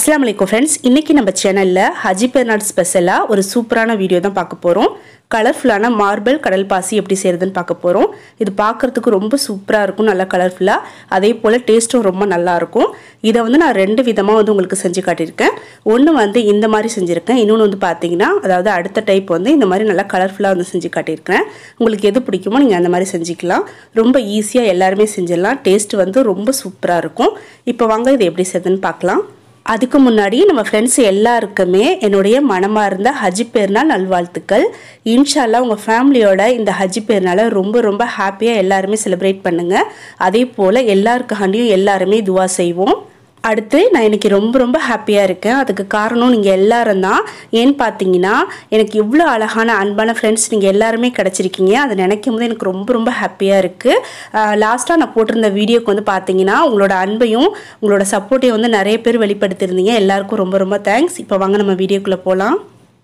அஸ்ஸலாமு அலைக்கும் ஃப்ரெண்ட்ஸ் இன்றைக்கி நம்ம சேனலில் ஹஜி பெருநாள் ஸ்பெஷலாக ஒரு சூப்பரான வீடியோ தான் பார்க்க போகிறோம் கலர்ஃபுல்லான மார்பிள் கடல் பாசி எப்படி செய்கிறதுன்னு பார்க்க போகிறோம் இது பார்க்குறதுக்கு ரொம்ப சூப்பராக இருக்கும் நல்லா கலர்ஃபுல்லாக அதே போல் டேஸ்ட்டும் ரொம்ப நல்லாயிருக்கும் இதை வந்து நான் ரெண்டு விதமாக வந்து உங்களுக்கு செஞ்சு காட்டியிருக்கேன் ஒன்று வந்து இந்த மாதிரி செஞ்சுருக்கேன் இன்னொன்று வந்து பார்த்தீங்கன்னா அதாவது அடுத்த டைப் வந்து இந்த மாதிரி நல்லா கலர்ஃபுல்லாக வந்து செஞ்சு காட்டியிருக்கேன் உங்களுக்கு எது பிடிக்குமோ நீங்கள் அந்த மாதிரி செஞ்சுக்கலாம் ரொம்ப ஈஸியாக எல்லாருமே செஞ்சிடலாம் டேஸ்ட் வந்து ரொம்ப சூப்பராக இருக்கும் இப்போ வாங்க இது எப்படி செய்யுதுன்னு பார்க்கலாம் அதுக்கு முன்னாடி நம்ம ஃப்ரெண்ட்ஸ் எல்லாருக்குமே என்னுடைய மனமார்ந்த ஹஜ் பெருநாள் நல்வாழ்த்துக்கள் இன்ஷால்லா உங்கள் ஃபேமிலியோட இந்த ஹஜ் பெருநாளை ரொம்ப ரொம்ப ஹாப்பியாக எல்லாருமே செலிப்ரேட் பண்ணுங்கள் அதே போல் எல்லாருக்காண்டியும் எல்லாருமே துவா செய்வோம் அடுத்து நான் இன்னைக்கு ரொம்ப ரொம்ப ஹாப்பியாக இருக்கேன் அதுக்கு காரணம் நீங்கள் எல்லாரும் தான் ஏன்னு பார்த்தீங்கன்னா எனக்கு இவ்வளோ அழகான அன்பான ஃப்ரெண்ட்ஸ் நீங்கள் எல்லாருமே கிடச்சிருக்கீங்க அதை நினைக்கும் போது எனக்கு ரொம்ப ரொம்ப ஹாப்பியாக இருக்குது லாஸ்ட்டாக நான் போட்டிருந்த வீடியோக்கு வந்து பார்த்தீங்கன்னா உங்களோட அன்பையும் உங்களோட சப்போர்ட்டையும் வந்து நிறைய பேர் வெளிப்படுத்தியிருந்தீங்க எல்லாருக்கும் ரொம்ப ரொம்ப தேங்க்ஸ் இப்போ வாங்க நம்ம வீடியோக்குள்ளே போகலாம்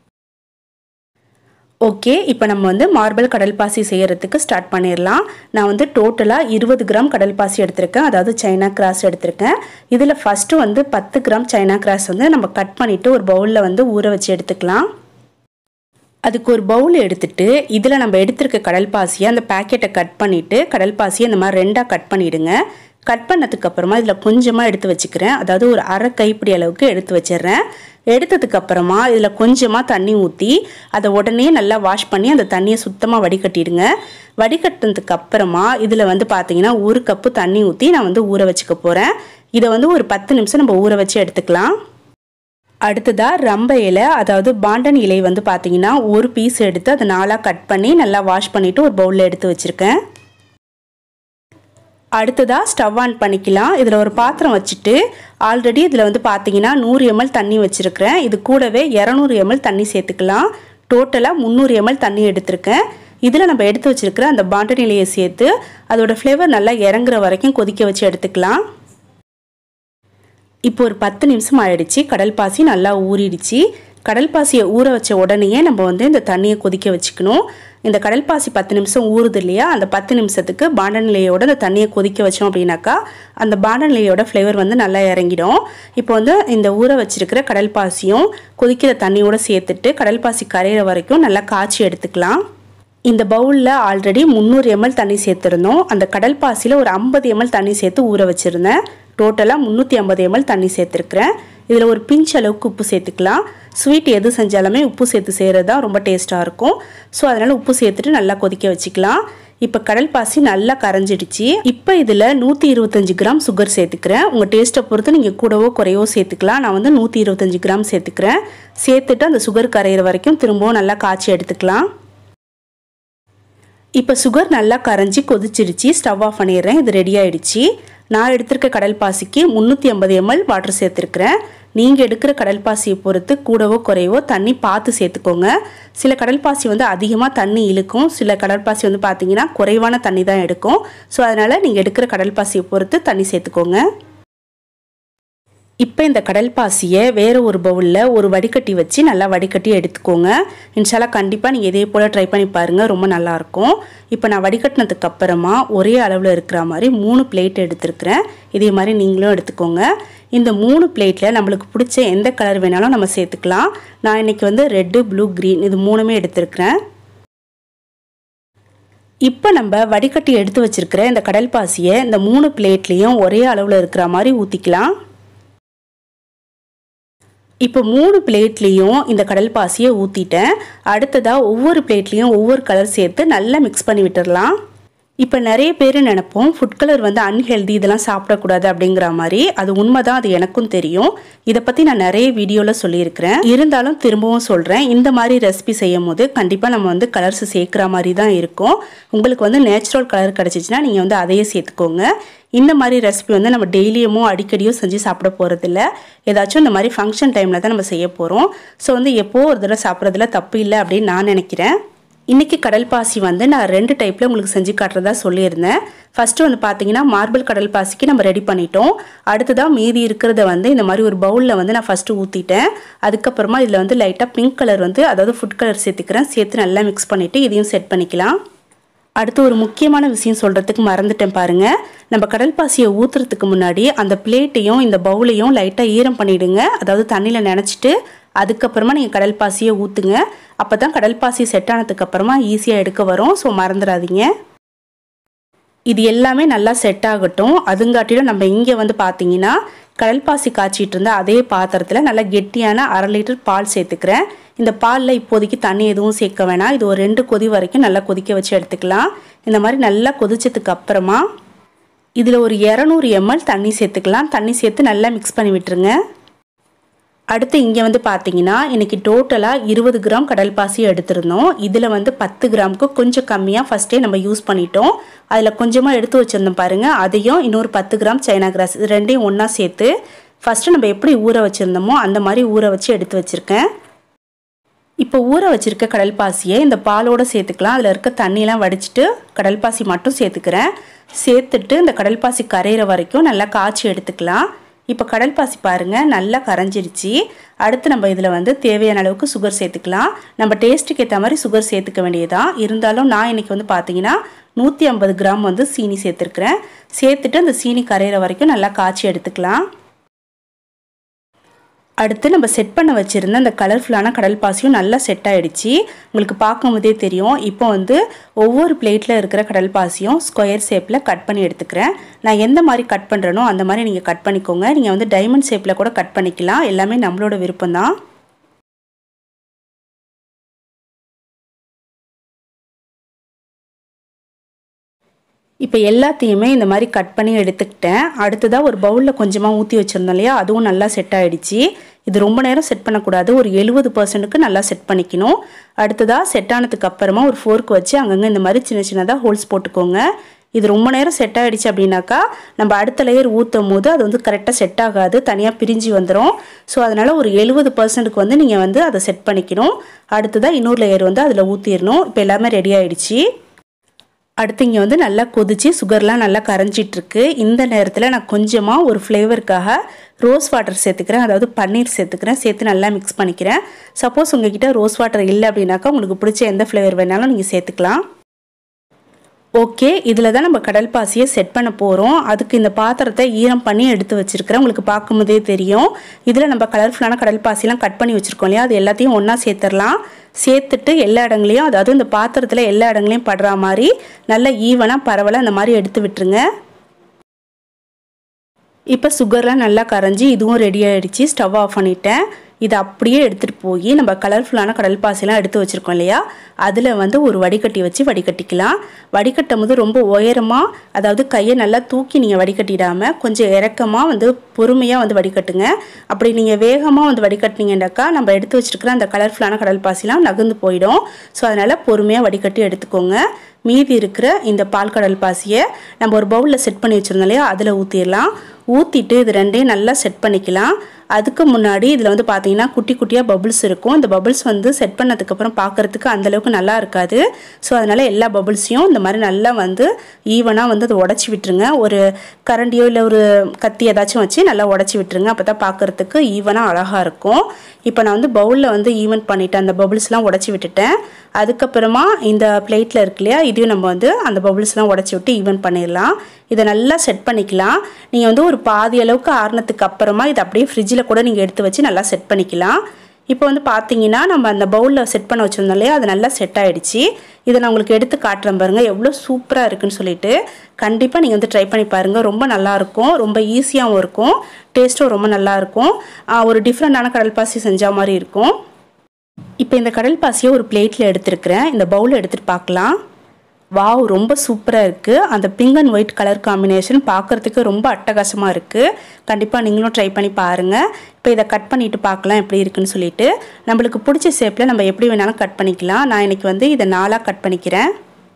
ஓகே இப்போ நம்ம வந்து மார்பிள் கடல் பாசி செய்கிறதுக்கு ஸ்டார்ட் பண்ணிடலாம் நான் வந்து டோட்டலாக இருபது கிராம் கடல் பாசி எடுத்திருக்கேன் அதாவது சைனா கிராஸ் எடுத்திருக்கேன் இதில் ஃபஸ்ட்டு வந்து பத்து கிராம் சைனா கிராஸ் வந்து நம்ம கட் பண்ணிவிட்டு ஒரு பவுலில் வந்து ஊற வச்சு எடுத்துக்கலாம் அதுக்கு ஒரு பவுல் எடுத்துட்டு இதில் நம்ம எடுத்திருக்க கடல் பாசியை அந்த பேக்கெட்டை கட் பண்ணிவிட்டு கடல் பாசியை இந்த மாதிரி ரெண்டாக கட் பண்ணிவிடுங்க கட் பண்ணதுக்கு அப்புறமா இதில் கொஞ்சமாக எடுத்து வச்சுக்கிறேன் அதாவது ஒரு அரை கைப்பிடி அளவுக்கு எடுத்து வச்சிடுறேன் எடுத்ததுக்கு அப்புறமா இதில் கொஞ்சமாக தண்ணி ஊற்றி அதை உடனே நல்லா வாஷ் பண்ணி அந்த தண்ணியை சுத்தமாக வடிகட்டிடுங்க வடிகட்டினதுக்கு அப்புறமா இதில் வந்து பார்த்தீங்கன்னா ஒரு கப்பு தண்ணி ஊற்றி நான் வந்து ஊற வச்சுக்க போகிறேன் இதை வந்து ஒரு பத்து நிமிஷம் நம்ம ஊற வச்சு எடுத்துக்கலாம் அடுத்ததாக ரம்ப இலை அதாவது பாண்டன் இலை வந்து பார்த்தீங்கன்னா ஒரு பீஸ் எடுத்து அதை நாலாக கட் பண்ணி நல்லா வாஷ் பண்ணிவிட்டு ஒரு பவுலில் எடுத்து வச்சுருக்கேன் அடுத்ததாக ஸ்டவ் ஆன் பண்ணிக்கலாம் இதில் ஒரு பாத்திரம் வச்சுட்டு ஆல்ரெடி இதில் வந்து பார்த்தீங்கன்னா நூறு எம்எல் தண்ணி வச்சுருக்கிறேன் இது கூடவே இரநூறு எம்எல் தண்ணி சேர்த்துக்கலாம் டோட்டலாக முந்நூறு எம்எல் தண்ணி எடுத்திருக்கேன் இதில் நம்ம எடுத்து வச்சுருக்கிற அந்த பாண்டன் இலையை சேர்த்து அதோட ஃப்ளேவர் நல்லா இறங்குற வரைக்கும் கொதிக்க வச்சு எடுத்துக்கலாம் இப்போ ஒரு பத்து நிமிஷம் ஆயிடுச்சு கடல் பாசி நல்லா ஊறிடுச்சு கடல் பாசியை ஊற வச்ச உடனேயே நம்ம வந்து இந்த தண்ணியை கொதிக்க வச்சுக்கணும் இந்த கடல் பாசி பத்து நிமிஷம் ஊறுது இல்லையா அந்த பத்து நிமிஷத்துக்கு பாண்டன் நிலையோட அந்த தண்ணியை கொதிக்க வச்சோம் அப்படின்னாக்கா அந்த பாண்டன் நிலையோட ஃப்ளேவர் வந்து நல்லா இறங்கிடும் இப்போ வந்து இந்த ஊற வச்சிருக்கிற கடல் பாசியும் கொதிக்கிற தண்ணியோட சேர்த்துட்டு கடல் பாசி கரையிற வரைக்கும் நல்லா காய்ச்சி எடுத்துக்கலாம் இந்த பவுலில் ஆல்ரெடி முந்நூறு எம்எல் தண்ணி சேர்த்துருந்தோம் அந்த கடல் பாசியில் ஒரு ஐம்பது எம்எல் தண்ணி சேர்த்து ஊற வச்சுருந்தேன் டோட்டலாக முந்நூற்றி ஐம்பது எம்எல் தண்ணி சேர்த்துருக்குறேன் இதில் ஒரு பிஞ்ச் அளவுக்கு உப்பு சேர்த்துக்கலாம் ஸ்வீட் எது செஞ்சாலுமே உப்பு சேர்த்து செய்கிறது தான் ரொம்ப டேஸ்ட்டாக இருக்கும் ஸோ அதனால் உப்பு சேர்த்துட்டு நல்லா கொதிக்க வச்சுக்கலாம் இப்போ கடல் பாசி நல்லா கரைஞ்சிடுச்சு இப்போ இதில் நூற்றி இருபத்தஞ்சி கிராம் சுகர் சேர்த்துக்கிறேன் உங்கள் டேஸ்ட்டை பொறுத்து நீங்கள் கூடவோ குறையவோ சேர்த்துக்கலாம் நான் வந்து நூற்றி இருபத்தஞ்சி கிராம் சேர்த்துக்கிறேன் சேர்த்துட்டு அந்த சுகர் கரையிற வரைக்கும் திரும்பவும் நல்லா காய்ச்சி எடுத்துக்கலாம் இப்போ சுகர் நல்லா கரைஞ்சி கொதிச்சிருச்சு ஸ்டவ் ஆஃப் பண்ணிடுறேன் இது ரெடி ஆயிடுச்சு நான் எடுத்திருக்க கடல் பாசிக்கு முந்நூற்றி ஐம்பது எம்எல் வாட்டர் சேர்த்துருக்குறேன் நீங்கள் எடுக்கிற கடல் பாசியை பொறுத்து கூடவோ குறைவோ தண்ணி பார்த்து சேர்த்துக்கோங்க சில கடல் பாசி வந்து அதிகமாக தண்ணி இழுக்கும் சில கடல் பாசி வந்து பார்த்தீங்கன்னா குறைவான தண்ணி தான் எடுக்கும் ஸோ அதனால் நீங்கள் எடுக்கிற கடல் பாசியை பொறுத்து தண்ணி சேர்த்துக்கோங்க இப்போ இந்த கடல் பாசியை வேறு ஒரு பவுலில் ஒரு வடிகட்டி வச்சு நல்லா வடிகட்டி எடுத்துக்கோங்க இன்ஷால்லா கண்டிப்பாக நீங்கள் இதே போல் ட்ரை பண்ணி பாருங்கள் ரொம்ப நல்லாயிருக்கும் இப்போ நான் வடிகட்டினதுக்கு அப்புறமா ஒரே அளவில் இருக்கிற மாதிரி மூணு பிளேட் எடுத்துருக்கிறேன் இதே மாதிரி நீங்களும் எடுத்துக்கோங்க இந்த மூணு பிளேட்டில் நம்மளுக்கு பிடிச்ச எந்த கலர் வேணாலும் நம்ம சேர்த்துக்கலாம் நான் இன்றைக்கி வந்து ரெட்டு ப்ளூ க்ரீன் இது மூணுமே எடுத்துருக்கிறேன் இப்போ நம்ம வடிகட்டி எடுத்து வச்சுருக்கிற இந்த கடல் பாசியை இந்த மூணு பிளேட்லேயும் ஒரே அளவில் இருக்கிற மாதிரி ஊற்றிக்கலாம் இப்போ மூணு பிளேட்லேயும் இந்த கடல் பாசியை ஊற்றிட்டேன் அடுத்ததாக ஒவ்வொரு பிளேட்லேயும் ஒவ்வொரு கலர் சேர்த்து நல்லா மிக்ஸ் பண்ணி விட்டுடலாம் இப்போ நிறைய பேர் நினைப்போம் ஃபுட் கலர் வந்து அன்ஹெல்தி இதெல்லாம் சாப்பிடக்கூடாது அப்படிங்கிற மாதிரி அது உண்மைதான் அது எனக்கும் தெரியும் இதை பற்றி நான் நிறைய வீடியோவில் சொல்லியிருக்கிறேன் இருந்தாலும் திரும்பவும் சொல்கிறேன் இந்த மாதிரி ரெசிபி செய்யும் போது கண்டிப்பாக நம்ம வந்து கலர்ஸ் சேர்க்குற மாதிரி தான் இருக்கும் உங்களுக்கு வந்து நேச்சுரல் கலர் கிடச்சிச்சின்னா நீங்கள் வந்து அதையே சேர்த்துக்கோங்க இந்த மாதிரி ரெசிபி வந்து நம்ம டெய்லியுமோ அடிக்கடியோ செஞ்சு சாப்பிட போகிறதில்ல ஏதாச்சும் இந்த மாதிரி ஃபங்க்ஷன் டைமில் தான் நம்ம செய்ய போகிறோம் ஸோ வந்து எப்போ ஒரு தடவை சாப்பிட்றதுல தப்பு இல்லை அப்படின்னு நான் நினைக்கிறேன் இன்றைக்கி கடல் பாசி வந்து நான் ரெண்டு டைப்பில் உங்களுக்கு செஞ்சு காட்டுறதா சொல்லியிருந்தேன் ஃபஸ்ட்டு வந்து பார்த்தீங்கன்னா மார்பிள் கடல் பாசிக்கு நம்ம ரெடி பண்ணிட்டோம் அடுத்ததாக மீதி இருக்கிறத வந்து இந்த மாதிரி ஒரு பவுலில் வந்து நான் ஃபஸ்ட்டு ஊற்றிட்டேன் அதுக்கப்புறமா இதில் வந்து லைட்டாக பிங்க் கலர் வந்து அதாவது ஃபுட் கலர் சேர்த்துக்கிறேன் சேர்த்து நல்லா மிக்ஸ் பண்ணிவிட்டு இதையும் செட் பண்ணிக்கலாம் அடுத்து ஒரு முக்கியமான விஷயம் சொல்கிறதுக்கு மறந்துட்டேன் பாருங்கள் நம்ம கடல் பாசியை ஊற்றுறதுக்கு முன்னாடி அந்த பிளேட்டையும் இந்த பவுலையும் லைட்டாக ஈரம் பண்ணிவிடுங்க அதாவது தண்ணியில் நினச்சிட்டு அதுக்கப்புறமா நீங்கள் கடல் பாசியை ஊற்றுங்க அப்போ தான் கடல் பாசி செட் ஆனதுக்கப்புறமா ஈஸியாக எடுக்க வரும் ஸோ மறந்துடாதீங்க இது எல்லாமே நல்லா செட் ஆகட்டும் அதுங்காட்டிலும் நம்ம இங்கே வந்து பார்த்தீங்கன்னா கடல் பாசி காய்ச்சிட்டு இருந்த அதே பாத்திரத்தில் நல்லா கெட்டியான அரை லிட்டர் பால் சேர்த்துக்கிறேன் இந்த பாலில் இப்போதைக்கு தண்ணி எதுவும் சேர்க்க வேணாம் இது ஒரு ரெண்டு கொதி வரைக்கும் நல்லா கொதிக்க வச்சு எடுத்துக்கலாம் இந்த மாதிரி நல்லா கொதிச்சதுக்கு அப்புறமா இதில் ஒரு இரநூறு எம்எல் தண்ணி சேர்த்துக்கலாம் தண்ணி சேர்த்து நல்லா மிக்ஸ் பண்ணி விட்டுருங்க அடுத்து இங்கே வந்து பார்த்தீங்கன்னா இன்றைக்கி டோட்டலாக இருபது கிராம் கடல் பாசி எடுத்திருந்தோம் இதில் வந்து பத்து கிராமுக்கு கொஞ்சம் கம்மியாக ஃபஸ்ட்டே நம்ம யூஸ் பண்ணிட்டோம் அதில் கொஞ்சமாக எடுத்து வச்சுருந்தோம் பாருங்கள் அதையும் இன்னொரு பத்து கிராம் சைனா கிராஸ் இது ரெண்டையும் ஒன்றா சேர்த்து ஃபஸ்ட்டு நம்ம எப்படி ஊற வச்சுருந்தோமோ அந்த மாதிரி ஊற வச்சு எடுத்து வச்சுருக்கேன் இப்போ ஊற வச்சுருக்க கடல் பாசியை இந்த பாலோடு சேர்த்துக்கலாம் அதில் இருக்க தண்ணியெலாம் வடிச்சிட்டு கடல் பாசி மட்டும் சேர்த்துக்கிறேன் சேர்த்துட்டு இந்த கடல் பாசி கரையிற வரைக்கும் நல்லா காய்ச்சி எடுத்துக்கலாம் இப்போ கடல் பாசி பாருங்கள் நல்லா கரைஞ்சிருச்சு அடுத்து நம்ம இதில் வந்து தேவையான அளவுக்கு சுகர் சேர்த்துக்கலாம் நம்ம டேஸ்ட்டுக்கு ஏற்ற மாதிரி சுகர் சேர்த்துக்க வேண்டியதான் இருந்தாலும் நான் இன்றைக்கி வந்து பார்த்தீங்கன்னா நூற்றி ஐம்பது கிராம் வந்து சீனி சேர்த்துருக்குறேன் சேர்த்துட்டு அந்த சீனி கரையிற வரைக்கும் நல்லா காய்ச்சி எடுத்துக்கலாம் அடுத்து நம்ம செட் பண்ண வச்சுருந்த அந்த கலர்ஃபுல்லான கடல் பாசியும் நல்லா செட் ஆகிடுச்சு உங்களுக்கு பார்க்கும்போதே தெரியும் இப்போ வந்து ஒவ்வொரு பிளேட்டில் இருக்கிற கடல் பாசியும் ஸ்கொயர் ஷேப்பில் கட் பண்ணி எடுத்துக்கிறேன் நான் எந்த மாதிரி கட் பண்ணுறேனோ அந்த மாதிரி நீங்கள் கட் பண்ணிக்கோங்க நீங்கள் வந்து டைமண்ட் ஷேப்பில் கூட கட் பண்ணிக்கலாம் எல்லாமே நம்மளோட விருப்பம் தான் இப்போ எல்லாத்தையுமே இந்த மாதிரி கட் பண்ணி எடுத்துக்கிட்டேன் அடுத்ததாக ஒரு பவுலில் கொஞ்சமாக ஊற்றி வச்சுருந்தோம் இல்லையா அதுவும் நல்லா செட் ஆகிடுச்சு இது ரொம்ப நேரம் செட் பண்ணக்கூடாது ஒரு எழுபது பர்சன்ட்டுக்கு நல்லா செட் பண்ணிக்கணும் அடுத்ததாக செட் ஆனதுக்கு அப்புறமா ஒரு ஃபோர்க் வச்சு அங்கங்கே இந்த மாதிரி சின்ன சின்னதாக ஹோல்ஸ் போட்டுக்கோங்க இது ரொம்ப நேரம் செட் ஆகிடுச்சு அப்படின்னாக்கா நம்ம அடுத்த லேயர் ஊற்றும் போது அது வந்து கரெக்டாக செட் ஆகாது தனியாக பிரிஞ்சு வந்துடும் ஸோ அதனால் ஒரு எழுபது பர்சன்ட்டுக்கு வந்து நீங்கள் வந்து அதை செட் பண்ணிக்கணும் அடுத்ததாக இன்னொரு லேயர் வந்து அதில் ஊற்றிடணும் இப்போ எல்லாமே ரெடி ஆகிடுச்சு அடுத்து இங்கே வந்து நல்லா கொதிச்சு சுகர்லாம் நல்லா கரைஞ்சிட்ருக்கு இந்த நேரத்தில் நான் கொஞ்சமாக ஒரு ஃப்ளேவருக்காக ரோஸ் வாட்டர் சேர்த்துக்கிறேன் அதாவது பன்னீர் சேர்த்துக்கிறேன் சேர்த்து நல்லா மிக்ஸ் பண்ணிக்கிறேன் சப்போஸ் உங்ககிட்ட ரோஸ் வாட்டர் இல்லை அப்படின்னாக்கா உங்களுக்கு பிடிச்ச எந்த ஃப்ளேவர் வேணாலும் நீங்கள் சேர்த்துக்கலாம் ஓகே இதில் தான் நம்ம கடல் பாசியை செட் பண்ண போகிறோம் அதுக்கு இந்த பாத்திரத்தை ஈரம் பண்ணி எடுத்து வச்சுருக்கிறேன் உங்களுக்கு பார்க்கும்போதே தெரியும் இதில் நம்ம கலர்ஃபுல்லான கடல் பாசிலாம் கட் பண்ணி வச்சுருக்கோம் இல்லையா அது எல்லாத்தையும் ஒன்றா சேர்த்துடலாம் சேர்த்துட்டு எல்லா இடங்களையும் அதாவது இந்த பாத்திரத்தில் எல்லா இடங்களையும் படுற மாதிரி நல்ல ஈவனாக பரவலாக அந்த மாதிரி எடுத்து விட்டுருங்க இப்போ சுகர்லாம் நல்லா கரைஞ்சி இதுவும் ரெடி ஆகிடுச்சு ஸ்டவ் ஆஃப் பண்ணிட்டேன் இதை அப்படியே எடுத்துகிட்டு போய் நம்ம கலர்ஃபுல்லான கடல் பாசிலாம் எடுத்து வச்சுருக்கோம் இல்லையா அதில் வந்து ஒரு வடிகட்டி வச்சு வடிகட்டிக்கலாம் வடிகட்டும் போது ரொம்ப உயரமாக அதாவது கையை நல்லா தூக்கி நீங்கள் வடிகட்டிடாமல் கொஞ்சம் இறக்கமாக வந்து பொறுமையாக வந்து வடிகட்டுங்க அப்படி நீங்கள் வேகமாக வந்து வடிகட்டினீங்கன்னாக்கா நம்ம எடுத்து வச்சுருக்கிற அந்த கலர்ஃபுல்லான கடல் பாசிலாம் நகர்ந்து போயிடும் ஸோ அதனால் பொறுமையாக வடிகட்டி எடுத்துக்கோங்க மீதி இருக்கிற இந்த பால் கடல் பாசியை நம்ம ஒரு பவுலில் செட் பண்ணி வச்சுருந்தோம் இல்லையா அதில் ஊற்றிடலாம் ஊற்றிட்டு இது ரெண்டையும் நல்லா செட் பண்ணிக்கலாம் அதுக்கு முன்னாடி இதில் வந்து பார்த்தீங்கன்னா குட்டி குட்டியாக பபுள்ஸ் இருக்கும் இந்த பபுள்ஸ் வந்து செட் பண்ணதுக்கப்புறம் பார்க்குறதுக்கு அந்தளவுக்கு நல்லா இருக்காது ஸோ அதனால் எல்லா பபுள்ஸையும் இந்த மாதிரி நல்லா வந்து ஈவனாக வந்து அதை உடச்சி விட்டுருங்க ஒரு கரண்டியோ இல்லை ஒரு கத்தி ஏதாச்சும் வச்சு நல்லா உடச்சி விட்டுருங்க அப்போ தான் பார்க்குறதுக்கு ஈவனாக அழகாக இருக்கும் இப்போ நான் வந்து பவுலில் வந்து ஈவன் பண்ணிவிட்டேன் அந்த பபுள்ஸ்லாம் உடச்சி விட்டுட்டேன் அதுக்கப்புறமா இந்த பிளேட்டில் இருக்கு இல்லையா இதையும் நம்ம வந்து அந்த பபுள்ஸ்லாம் உடச்சி விட்டு ஈவன் பண்ணிடலாம் இதை நல்லா செட் பண்ணிக்கலாம் நீங்கள் வந்து ஒரு பாதி அளவுக்கு ஆறுனதுக்கு அப்புறமா இதை அப்படியே ஃப்ரிட்ஜில் கூட நீங்கள் எடுத்து வச்சு நல்லா செட் பண்ணிக்கலாம் இப்போ வந்து பார்த்தீங்கன்னா நம்ம அந்த பவுலில் செட் பண்ண வச்சுருந்தோம் இல்லையா அது நல்லா செட் ஆகிடுச்சு இதை நான் உங்களுக்கு எடுத்து காட்டுறேன் பாருங்கள் எவ்வளோ சூப்பராக இருக்குன்னு சொல்லிட்டு கண்டிப்பாக நீங்கள் வந்து ட்ரை பண்ணி பாருங்கள் ரொம்ப நல்லாயிருக்கும் ரொம்ப ஈஸியாகவும் இருக்கும் டேஸ்ட்டும் ரொம்ப நல்லாயிருக்கும் ஒரு டிஃப்ரெண்டான கடல் பாசி செஞ்ச மாதிரி இருக்கும் இப்போ இந்த கடல் பாசியை ஒரு பிளேட்டில் எடுத்துருக்கிறேன் இந்த பவுலில் எடுத்துகிட்டு பார்க்கலாம் வாவ் ரொம்ப சூப்பராக இருக்குது அந்த pink and white colour combination பார்க்குறதுக்கு ரொம்ப அட்டகாசமாக இருக்குது கண்டிப்பாக நீங்களும் ட்ரை பண்ணி பாருங்கள் இப்போ இதை கட் பண்ணிவிட்டு பார்க்கலாம் எப்படி இருக்குன்னு சொல்லிட்டு நம்மளுக்கு பிடிச்ச ஷேப்பில் நம்ம எப்படி வேணாலும் கட் பண்ணிக்கலாம் நான் இன்றைக்கி வந்து இதை நாலாக கட் பண்ணிக்கிறேன்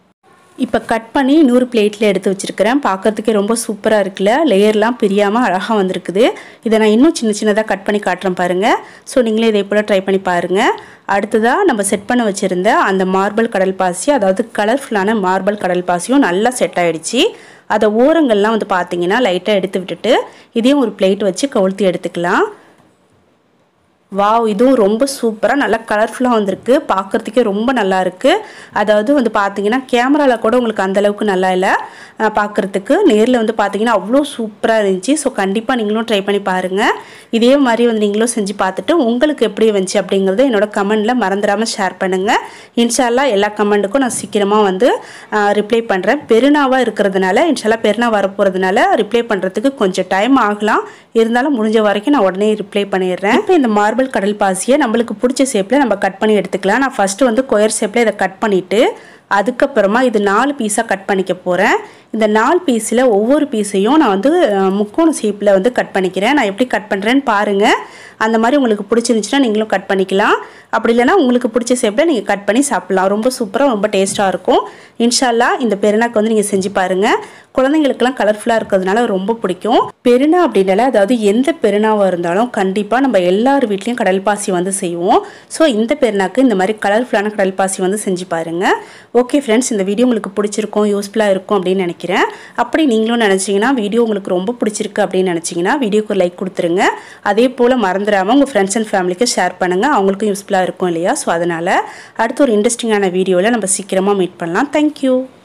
இப்போ கட் பண்ணி இன்னொரு பிளேட்டில் எடுத்து வச்சுருக்கிறேன் பார்க்குறதுக்கே ரொம்ப சூப்பராக இருக்குல்ல லேயர்லாம் பிரியாமல் அழகாக வந்திருக்குது இதை நான் இன்னும் சின்ன சின்னதாக கட் பண்ணி காட்டுறேன் பாருங்கள் ஸோ நீங்களே இதே போல் ட்ரை பண்ணி பாருங்கள் அடுத்ததாக நம்ம செட் பண்ண வச்சுருந்த அந்த மார்பிள் கடல் பாசி அதாவது கலர்ஃபுல்லான மார்பிள் கடல் பாசியும் நல்லா செட் ஆகிடுச்சு அதை ஓரங்கள்லாம் வந்து பார்த்தீங்கன்னா லைட்டாக எடுத்து விட்டுட்டு இதையும் ஒரு பிளேட் வச்சு கவுழ்த்தி எடுத்துக்கலாம் வாவ் இதுவும் ரொம்ப சூப்பராக நல்லா கலர்ஃபுல்லாக வந்திருக்கு பார்க்குறதுக்கே ரொம்ப நல்லா இருக்குது அதாவது வந்து பார்த்தீங்கன்னா கேமராவில் கூட உங்களுக்கு அந்த அளவுக்கு நல்லா இல்லை பார்க்குறதுக்கு நேரில் வந்து பார்த்தீங்கன்னா அவ்வளோ சூப்பராக இருந்துச்சு ஸோ கண்டிப்பாக நீங்களும் ட்ரை பண்ணி பாருங்கள் இதே மாதிரி வந்து நீங்களும் செஞ்சு பார்த்துட்டு உங்களுக்கு எப்படி வந்துச்சு அப்படிங்கிறத என்னோட கமெண்டில் மறந்துடாமல் ஷேர் பண்ணுங்கள் இன்ஷால்லா எல்லா கமெண்ட்டுக்கும் நான் சீக்கிரமாக வந்து ரிப்ளை பண்ணுறேன் பெருநாவாக இருக்கிறதுனால இன்ஷால்லா பெருநா வரப்போகிறதுனால ரிப்ளை பண்ணுறதுக்கு கொஞ்சம் டைம் ஆகலாம் இருந்தாலும் முடிஞ்ச வரைக்கும் நான் உடனே ரிப்ளை பண்ணிடுறேன் இப்போ இந்த மார்பிள் கடல் பாசியை நம்மளுக்கு பிடிச்ச ஷேப்பில் நம்ம கட் பண்ணி எடுத்துக்கலாம் நான் ஃபஸ்ட்டு வந்து கொயர் ஷேப்பில் இதை கட் பண்ணிவிட்டு அதுக்கப்புறமா இது நாலு பீஸாக கட் பண்ணிக்க போகிறேன் இந்த நாலு பீஸில் ஒவ்வொரு பீஸையும் நான் வந்து முக்கோண ஷேப்பில் வந்து கட் பண்ணிக்கிறேன் நான் எப்படி கட் பண்ணுறேன்னு பாருங்கள் அந்த மாதிரி உங்களுக்கு பிடிச்சிருந்துச்சுன்னா நீங்களும் கட் பண்ணிக்கலாம் அப்படி இல்லைனா உங்களுக்கு பிடிச்ச ஷேப்பில் நீங்கள் கட் பண்ணி சாப்பிட்லாம் ரொம்ப சூப்பராக ரொம்ப டேஸ்ட்டாக இருக்கும் இன்ஷால்லா இந்த பெருநாக்கு வந்து நீங்கள் செஞ்சு பாருங்கள் குழந்தைங்களுக்குலாம் கலர்ஃபுல்லாக இருக்கிறதுனால ரொம்ப பிடிக்கும் பெருநா அப்படின்னால அதாவது எந்த பெருநாவாக இருந்தாலும் கண்டிப்பாக நம்ம எல்லார் வீட்லேயும் கடல் பாசி வந்து செய்வோம் ஸோ இந்த பெருநாக்கு இந்த மாதிரி கலர்ஃபுல்லான கடல் பாசி வந்து செஞ்சு பாருங்கள் ஓகே ஃப்ரெண்ட்ஸ் இந்த வீடியோ உங்களுக்கு பிடிச்சிருக்கும் யூஸ்ஃபுல்லாக இருக்கும் அப்படின்னு நினைக்கிறேன் அப்படி நீங்களும் நினச்சிங்கன்னா வீடியோ உங்களுக்கு ரொம்ப பிடிச்சிருக்கு அப்படின்னு நினச்சிங்கன்னா வீடியோக்கு ஒரு லைக் கொடுத்துருங்க அதே போல் மறந்துடாமல் உங்கள் ஃப்ரெண்ட்ஸ் அண்ட் ஃபேமிலிக்கு ஷேர் பண்ணுங்கள் அவங்களுக்கும் யூஸ்ஃபுல்லாக இருக்கும் இல்லையா ஸோ அதனால் அடுத்த ஒரு இன்ட்ரெஸ்டிங்கான வீடியோவில் நம்ம சீக்கிரமாக மீட் பண்ணலாம் தேங்க்யூ